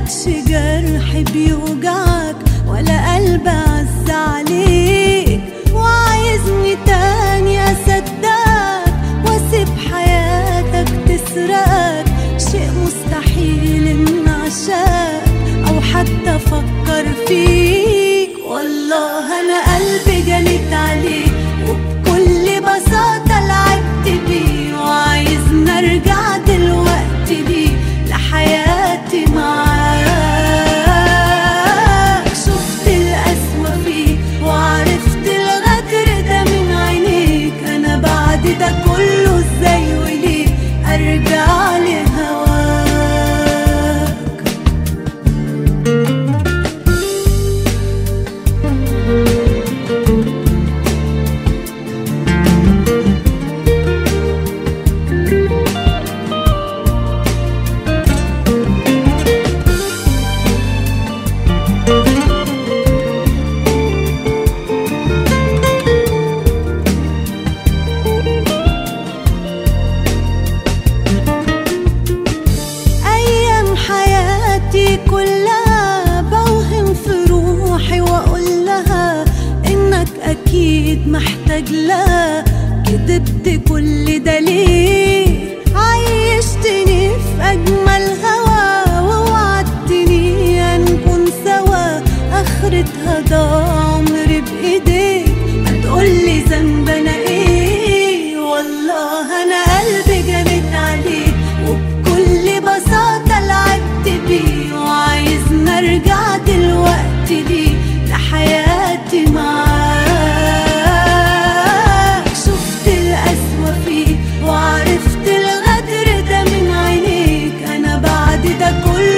مالكش جرح بيوجعك ولا قلب عز عليك وعايزني تاني اصدقك واسيب حياتك تسرقك شيء مستحيل ان عشاك او حتى افكر فيك والله انا قلبي جنيت عليك وبكل بساطة لعبت بيه وعايزني ارجع دلوقتي بيه لحياتي معاك شفت القسوة فيك وعرفت الغدر ده من عينيك انا بعد ده كله ازاي وليه ارجع لهواك أيام حياتي كلها بوهم في روحي وأقول لها إنك أكيد محتاج لها كدبت كل ده ليه عيشتني في أجمل هوا ووعدتني هنكون سوا آخرتها ضاع عمري بإيديك ما تقولي ذنب أنا إيه والله أنا قلبي جنت عليك وبكل بساطة لعبت بيه وعايزني أرجع دلوقتي ليه لحياتي معاك شفت القسوة فيك وعرفت الغدر ده من عينيك أنا بعد ده كله